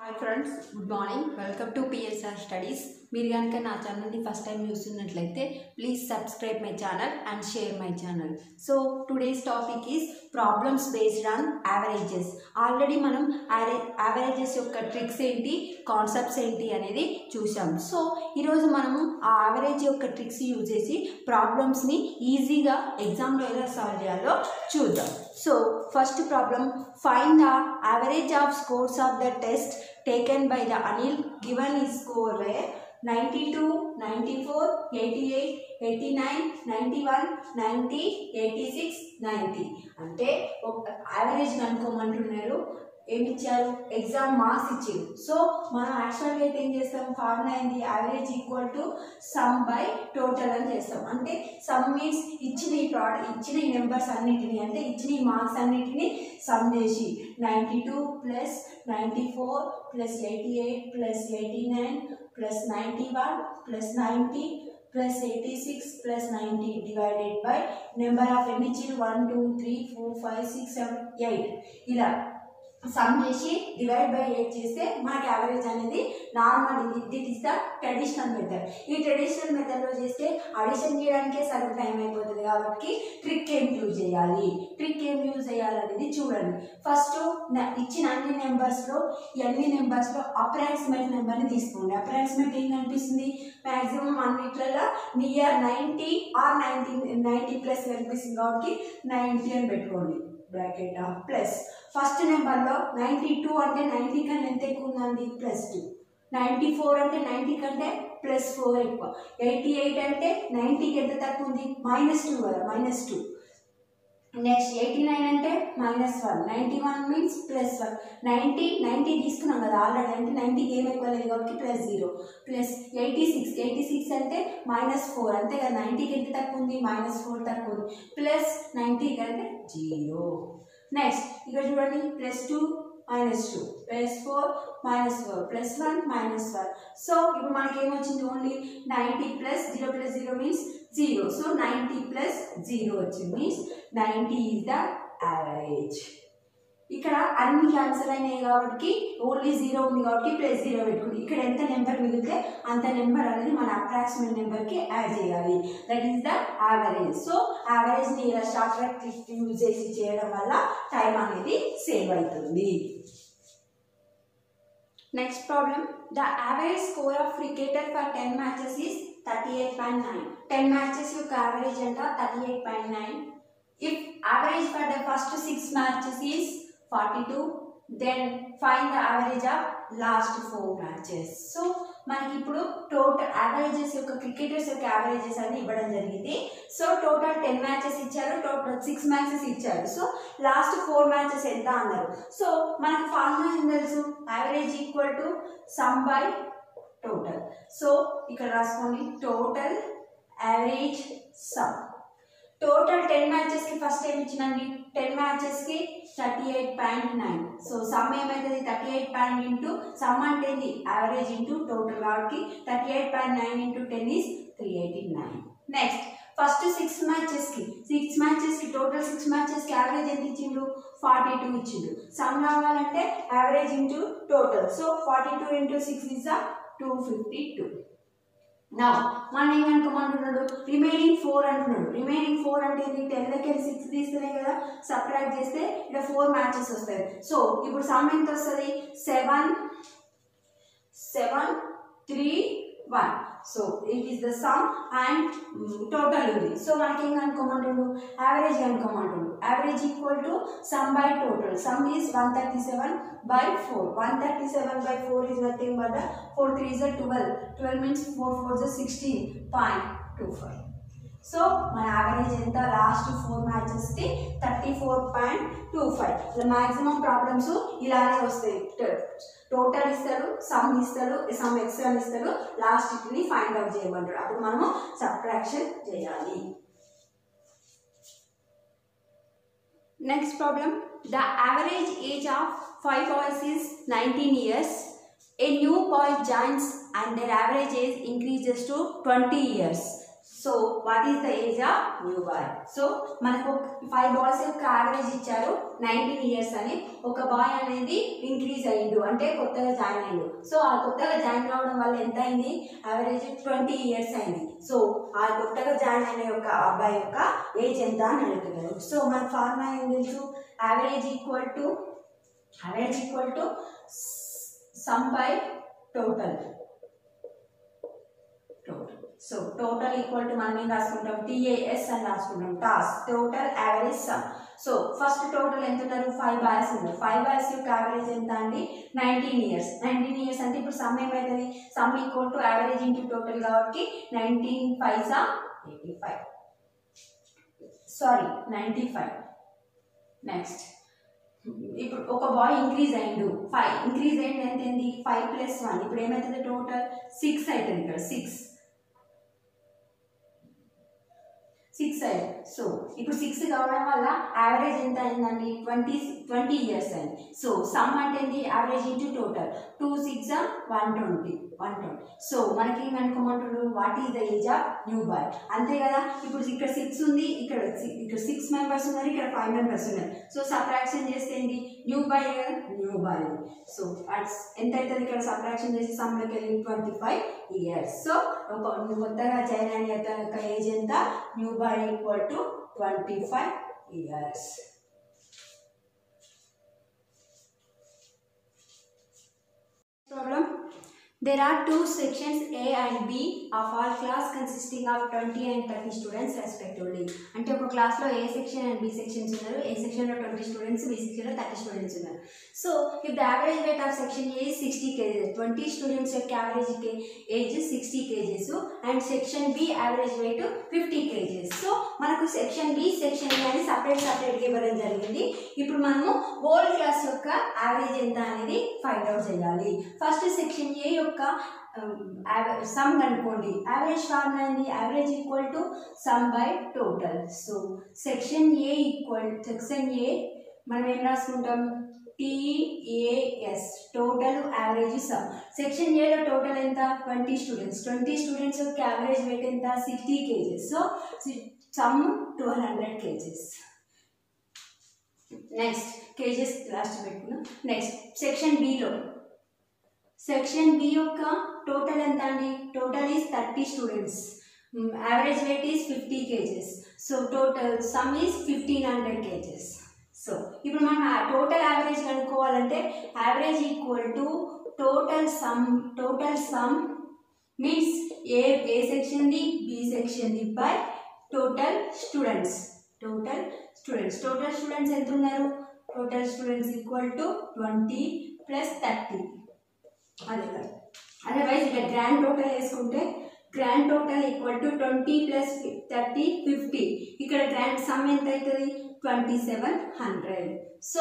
Hi friends good morning welcome to P S R studies మీరు కనుక నా ఛానల్ని ఫస్ట్ టైం చూస్తున్నట్లయితే please subscribe my channel and share my channel so today's topic is problems based on averages already మనం averages యొక్క tricks ఏంటి concepts ఏంటి అనేది చూసాం సో ఈరోజు మనము ఆ యావరేజ్ యొక్క ట్రిక్స్ యూజ్ చేసి ప్రాబ్లమ్స్ని ఈజీగా ఎగ్జామ్లో ఎలా సాల్వ్ చేయాలో చూద్దాం so first problem find the average of scores of the test taken by the Anil given his score were 92, 94, 88, 89, 91, 90, 86, 90 అంటే ఒక యావరేజ్ కనుక్కోమంటున్నారు ఏమి ఇచ్చారు ఎగ్జామ్ మార్క్స్ ఇచ్చారు సో మనం యాక్చువల్గా అయితే ఏం చేస్తాం ఫార్ములా ఏంది average equal to sum by total అని చేస్తాం అంటే సమ్ మీన్స్ ఇచ్చిన ఈ ప్రోడక్ట్ ఇచ్చిన ఈ నెంబర్స్ అన్నిటిని అంటే ఇచ్చిన ఈ మార్క్స్ అన్నిటిని సమ్ చేసి ninety two plus ninety four plus eighty eight plus eighty nine plus ninety one plus ninety plus eighty six plus ninety divided by number of ఎన్ని ఇచ్చి one two three four five six seven eight ఇలా sum చేసి divide by eight చేస్తే మనకి average అనేది normal ఇది this is the traditional method ఈ traditional మెథడ్లో చేస్తే అడిషన్ చేయడానికే సగం టైం అయిపోతుంది కాబట్టి ట్రిక్ ఏం యూజ్ చేయాలి ట్రిక్ ఏం యూజ్ చేయాలనేది చూడండి ఫస్ట్ ఇచ్చిన అన్ని నెంబర్స్లో ఈ అన్ని నెంబర్స్లో అప్రాక్సిమేట్ నెంబర్ని తీసుకోండి అప్రాక్సిమేట్ ఏం కనిపిస్తుంది మ్యాక్సిమం అన్నిట్లలో near ninety or ninety ninety plus కనిపిస్తుంది కాబట్టి నైంటీ అని పెట్టుకోండి బ్రాకెట్ ప్లస్ ఫస్ట్ నెంబర్లో నైంటీ టూ అంటే నైంటీ కన్నా ఎంత ఎక్కువ ఉందండి ప్లస్ టూ నైంటీ ఫోర్ అంటే నైంటీ కంటే ప్లస్ ఫోర్ ఎక్కువ ఎయిటీ ఎయిట్ అంటే నైంటీకి ఎంత తక్కువ ఉంది మైనస్ టూ కదా minus two next eighty nine అంటే minus one ninety one means plus one ninety ninety తీసుకున్నాం కదా ఆల్రెడీ అంటే నైంటీకి ఏం ఎక్కువ లేదు కాబట్టి plus zero plus eighty six eighty six అంటే మైనస్ ఫోర్ అంతే కదా నైంటీకి ఎంత తక్కువ ఉంది మైనస్ ఫోర్ తక్కువ ఉంది ప్లస్ నైంటీకి అంటే జీరో నెక్స్ట్ ఇక్కడ చూడండి plus two minus two plus four minus four plus one minus one so ఇప్పుడు మనకి ఏమొచ్చింది only ninety plus zero plus zero means zero so ninety plus zero వచ్చింది means ninety is the average ఇక్కడ అన్ని cancel అయినాయి కాబట్టి only zero ఉంది కాబట్టి ప్లస్ జీరో పెట్టుకుంది ఇక్కడ ఎంత నెంబర్ మిగిలితే అంత నెంబర్ అనేది మన అప్రాక్సిమేట్ నెంబర్కి యాడ్ చేయాలి that is the average so యావరేజ్ని ఇలా షార్ట్ కట్ యూజ్ చేసి చేయడం వల్ల టైం అనేది సేవ్ అవుతుంది next problem the average score of cricketer for ten matches is thirty eight point nine ten matches యొక్క యావరేజ్ అంట thirty eight point nine if average for the first six matches is forty two then find the average of last four matches so మనకి ఇప్పుడు total averages యొక్క cricketers యొక్క averages అని ఇవ్వడం జరిగింది so total ten matches ఇచ్చారు total six matches ఇచ్చారు so last four matches ఎంత అన్నారు సో మనకు ఫార్ములా ఏం తెలుసు average equal to sum by total so ఇక్కడ రాసుకోండి total average sum total ten మ్యాచెస్కి ఫస్ట్ ఏం ఇచ్చినండి టెన్ మ్యాచెస్కి thirty eight point nine so sum ఏమవుతుంది thirty eight point into sum అంటే ఏంది యావరేజ్ ఇంటూ టోటల్ కాబట్టి thirty eight point nine into ten is three eighty nine next first six మ్యాచెస్కి six మ్యాచెస్కి టోటల్ సిక్స్ మ్యాచెస్కి average ఎంత ఇచ్చిండు forty two ఇచ్చిండు సమ్ రావాలంటే average into total so forty two into six is two fifty two నా మనం ఏమనుకోమంటున్నాడు రిమైనింగ్ ఫోర్ అంటున్నాడు రిమైనింగ్ ఫోర్ అంటే ఏంటి టెన్ దగ్గర సిక్స్ తీస్తేనే కదా సబ్ట్రాక్ట్ చేస్తే ఇక్కడ ఫోర్ మ్యాచెస్ వస్తాయి సో ఇప్పుడు సమ్ ఎంత వస్తుంది seven seven three one so it is the sum and total ఉంది సో మనకి ఏం కనుక్కోమంటుండు యావరేజ్ కనుక్కోమంటుండు average equal to sum by total sum is one thirty seven by four one thirty seven by four is nothing but four three is twelve twelve means four four is sixteen point two five so మన average ఎంత last four మ్యాచెస్కి thirty four point two five maximum problems ఇలానే వస్తాయి total ఇస్తారు some ఇస్తారు some extra ఇస్తారు లాస్ట్ని find out చేయమంటారు అప్పుడు మనము సబ్ట్రాక్షన్ చేయాలి next problem the average age of five boys is nineteen years a new boy joins and their average age increases to twenty years so what is the age of new boy so మనకు five boys యొక్క average ఇచ్చారు nineteen years అని ఒక bye అనేది increase అయ్యిండు అంటే కొత్తగా join అయ్యిండు సో ఆ కొత్తగా జాయిన్ అవ్వడం వల్ల ఎంత అయింది యావరేజ్ ట్వంటీ ఇయర్స్ అయింది సో ఆ కొత్తగా జాయిన్ అయిన యొక్క అబ్బాయి యొక్క ఏజ్ ఎంత అని అడుగుతున్నారు సో మన ఫార్ములా ఏం తెలుసు average equal to average equal to sum by total total so total equal to మనం ఏం రాసుకుంటాం టీఏఎస్ అని రాసుకుంటాం TAS total average sum so first total ఎంత ఉన్నారు ఫైవ్ బాయ్స్ ఉన్నారు ఫైవ్ బాయ్స్ యొక్క యావరేజ్ ఎంత అండి నైన్టీన్ ఇయర్స్ నైన్టీన్ ఇయర్స్ అంటే ఇప్పుడు సమ్ ఏమవుతుంది sum equal to average into total కాబట్టి నైన్టీన్ ఫైవ్ సా eighty five sorry ninety five next ఇప్పుడు ఒక బాయ్ ఇంక్రీజ్ అయిండు ఫైవ్ ఇంక్రీజ్ అయింది ఎంత ఏంది ఫైవ్ ప్లస్ వన్ ఇప్పుడు ఏమవుతుంది టోటల్ సిక్స్ అవుతుంది ఇక్కడ సిక్స్ సిక్స్ అయింది సో ఇప్పుడు సిక్స్ కావడం వల్ల యావరేజ్ ఎంత అయిందండి ట్వంటీ ట్వంటీ ఇయర్స్ అయింది సో సమ్ అంటే ఏంటి average into total two six one twenty one twenty so మనకి ఏం అనుకోమంటాడు what is the age of new boy అంతే కదా ఇప్పుడు ఇక్కడ సిక్స్ ఉంది ఇక్కడ si- ఇక్కడ సిక్స్ మెంబర్స్ ఉన్నారు ఇక్కడ ఫైవ్ మెంబర్స్ ఉన్నారు సో సబ్ట్రాక్షన్ చేస్తే ఏంటి న్యూ బాయ్ కదా న్యూ బాయ్ సో అట్స్ ఎంత అవుతుంది ఇక్కడ సబ్ట్రాక్షన్ చేసి సమ్లోకి వెళ్ళి ట్వంటీ ఫైవ్ ఇయర్స్ సో ఒక కొత్తగా జాయిన్ అయిన యొక్క ఏజ్ ఎంత new boy equal to twenty five years problem there are two sections a and b of all class consisting of 20 and 30 students respectively అంటే ఒక క్లాస్లో A section and B sections ఉన్నారు A సెక్షన్లో twenty students B సెక్షన్లో thirty students ఉన్నారు so if the average weight of section A sixty kgs twenty students యొక్క average age sixty kgs and section B average weight fifty kgs so మనకు section B section A అని separate సపరేట్గా ఇవ్వడం జరిగింది ఇప్పుడు మనము whole class యొక్క average ఎంత అనేది ఫైండ్ అవుట్ చేయాలి ఫస్ట్ సెక్షన్ ఏ యొక్క సమ్ కనుక్కోండి యావరేజ్ ఫార్ములా ఏంది average equal to sum by total so section A equal section A మనం ఏం రాసుకుంటాం T A S total average sum section ఏలో టోటల్ ఎంత ట్వంటీ స్టూడెంట్స్ ట్వంటీ స్టూడెంట్స్ యొక్క యావరేజ్ వెయిట్ ఎంత sixty kgs so sum twelve hundred kgs next kgs last పెట్టుకున్నాం next section బిలో section B యొక్క టోటల్ ఎంత అండి total is thirty students average weight is fifty kgs so total sum is fifteen hundred kgs so ఇప్పుడు మనం total average కనుక్కోవాలంటే average equal to total sum total sum means A A సెక్షన్ది B సెక్షన్ది by total students total students total students ఎంత ఉన్నారు total students equal to twenty plus thirty అదే కదా otherwise ఇక్కడ గ్రాండ్ టోటల్ వేసుకుంటే grand total equal to twenty plus thirty fifty ఇక్కడ grand sum ఎంత అవుతుంది twenty seven hundred so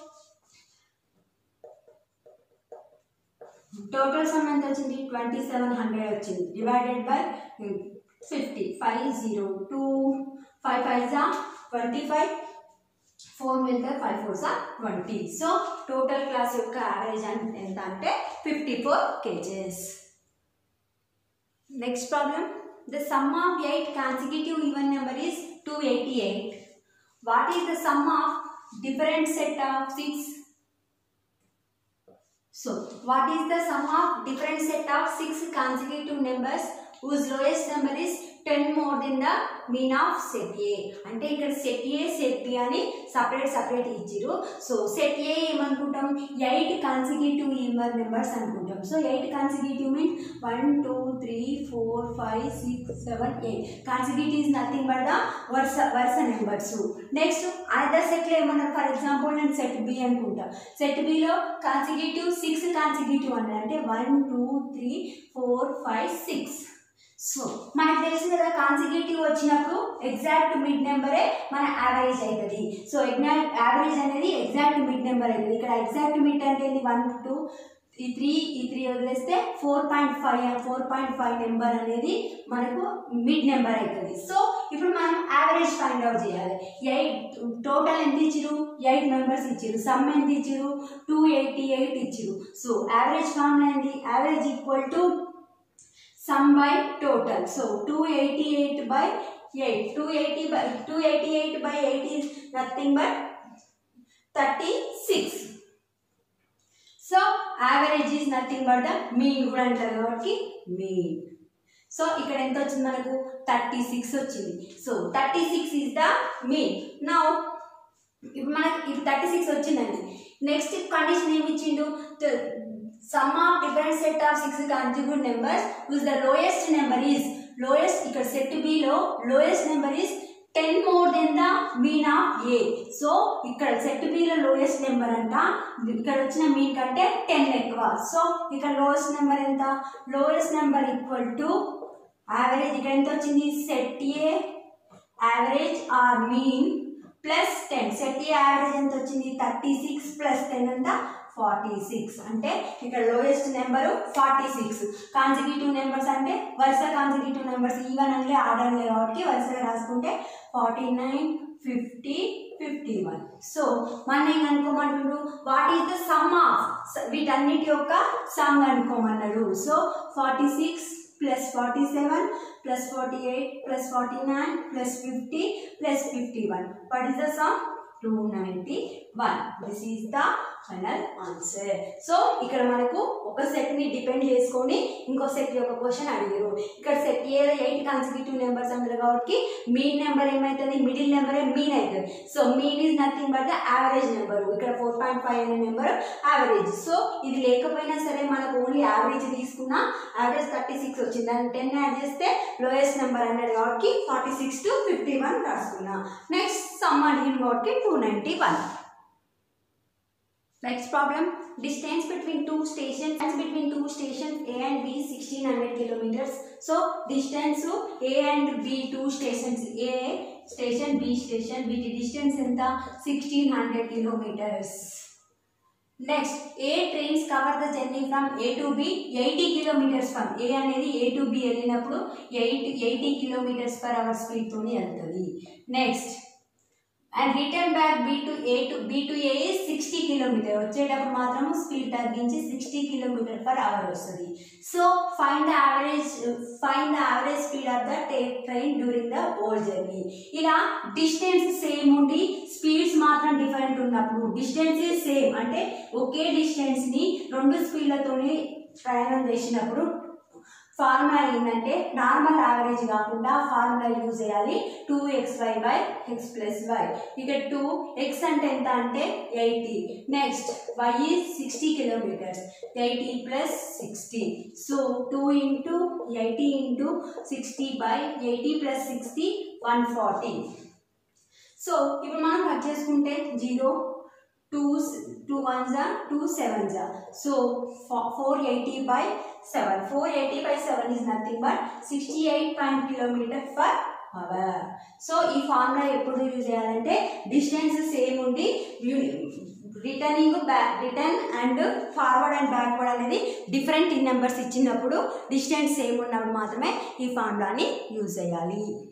total sum ఎంత వచ్చింది ట్వంటీ సెవెన్ హండ్రెడ్ వచ్చింది divided by fifty five zero two five five జా ట్వంటీ ఫైవ్ ఫోర్ వెళ్తే five four జా twenty so total class యొక్క యావరేజ్ ఎంత అంటే fifty four kgs next problem the sum of eight consecutive even number is two eighty eight what is the sum of different set of six So, what is the sum of different set of six consecutive numbers whose lowest number is 10 more than the mean of set A? అంటే ఇక్కడ set A set B అని separate separate ఇచ్చిరు so set A ఏమనుకుంటాం eight consecutive even numbers అనుకుంటాం so eight consecutive mean one two three four five six seven eight consecutive is nothing but the వరుస వరుస numbers next other సెట్లో ఏమన్నారు for example నేను set B అనుకుంటా set బిలో consecutive six consecutive అన్నారు అంటే one two three four five six so మనకు తెలుసు కదా కాన్సిక్యూటివ్ వచ్చినప్పుడు ఎగ్జాక్ట్ మిడ్ నెంబరే మన యావరేజ్ అవుతుంది సో ఎగ్జాక్ట్ యావరేజ్ అనేది ఎగ్జాక్ట్ మిడ్ నెంబర్ అవుతుంది ఇక్కడ ఎగ్జాక్ట్ మిడ్ అంటే ఏంది వన్ టూ ఈ త్రీ ఈ త్రీ వదిలేస్తే four point five four point five number అనేది మనకు మిడ్ నెంబర్ అవుతుంది సో ఇప్పుడు మనం యావరేజ్ ఫైండ్ అవుట్ చేయాలి ఎయిట్ టోటల్ ఎంత ఇచ్చిరు ఎయిట్ మెంబర్స్ ఇచ్చిరు సమ్ ఎంత ఇచ్చిరు టూ ఎయిటీ ఎయిట్ ఇచ్చిరు సో యావరేజ్ ఫార్ములా ఏంటి average equal to sum by total so two eighty eight by eight two eighty by two eighty eight by eight is nothing but thirty six so average is nothing but the mean కూడా అంటారు కాబట్టి mean so ఇక్కడ ఎంత వచ్చింది మనకు thirty six వచ్చింది so thirty six is the mean now ఇప్పుడు మనకి ఇది థర్టీ సిక్స్ వచ్చిందండి నెక్స్ట్ కండిషన్ ఏమి ఇచ్చిండు sum of different set of six conjugate numbers whose the lowest number is lowest ఇక్కడ సెట్ బిలో lowest number is ten more than the mean of A so ఇక్కడ set బిలో lowest number అంట ఇక్కడ వచ్చిన mean కంటే టెన్ ఎక్కువ so ఇక్కడ లోయెస్ట్ నెంబర్ ఎంత lowest number equal to average ఇక్కడ ఎంత వచ్చింది set A average or mean plus ten set A average ఎంత వచ్చింది థర్టీ సిక్స్ ప్లస్ టెన్ ఎంత ఫార్టీ సిక్స్ అంటే ఇక్కడ lowest number forty six consecutive numbers అంటే వరుస కాన్సిక్యూటివ్ నెంబర్స్ ఈవెన్ అంటే ఆర్డర్ కాబట్టి వరుసగా రాసుకుంటే forty nine fifty fifty one so మన ఏం అనుకోమంటున్నారు what is the sum of వీటన్నిటి యొక్క సమ్ అనుకోమన్నాడు so forty six plus forty seven plus forty eight plus forty nine plus fifty plus fifty one what is the sum two ninety one this is the final answer so ఇక్కడ మనకు ఒక సెట్ని depend చేసుకొని ఇంకో set యొక్క question అడిగారు ఇక్కడ set a eight consecutive numbers అంటారు కాబట్టి మీన్ నెంబర్ ఏమవుతుంది మిడిల్ నెంబరే మీన్ అవుతుంది so mean is nothing but the average number ఇక్కడ ఫోర్ పాయింట్ ఫైవ్ అనే నెంబర్ యావరేజ్ సో ఇది లేకపోయినా సరే మనకు ఓన్లీ యావరేజ్ తీసుకున్నా యావరేజ్ థర్టీ సిక్స్ వచ్చింది దాన్ని టెన్ యాడ్ చేస్తే లోయెస్ట్ నెంబర్ అన్నాడు కాబట్టి forty six to fifty one రాసుకున్నా నెక్స్ట్ సమ్ అడిగిన కాబట్టి two ninety one Next problem, distance between two stations, distance between two stations A and B 1600 kilometers. So distance A and B two stations A station B station వీటి distance ఎంత 1600 kilometers. Next a trains cover the journey from A to B eighty kilometres from A అనేది A to B వెళ్ళినప్పుడు eight eighty kilometres per hour స్పీడ్తో వెళ్తుంది next and return back B to A to B to A sixty kilometre వచ్చేటప్పుడు మాత్రం speed తగ్గించి sixty kilometre per hour వస్తుంది so find the average find the average speed of the train during the whole journey ఇలా distance same ఉండి speeds మాత్రం different ఉన్నప్పుడు distance same అంటే ఒకే డిస్టెన్స్ని రెండు స్పీడ్లతోని ప్రయాణం చేసినప్పుడు ఫార్ములా ఏంటంటే నార్మల్ యావరేజ్ కాకుండా ఫార్ములా యూజ్ చేయాలి two x y by x plus y ఇక టూ ఎక్స్ అంటే ఎంత అంటే eighty next y is sixty kilometres eighty plus sixty so two into eighty into sixty by eighty plus sixty one forty so ఇప్పుడు మనం cut చేసుకుంటే zero two two one జా two seven జా so four eighty by seven four eighty by seven is nothing but sixty eight point kilometre per hour so ఈ formula ఎప్పుడు use చేయాలంటే distance same ఉండి returning back return and forward and backward అనేది different in numbers ఇచ్చినప్పుడు distance same ఉన్నప్పుడు మాత్రమే ఈ ఫార్ములాని use చేయాలి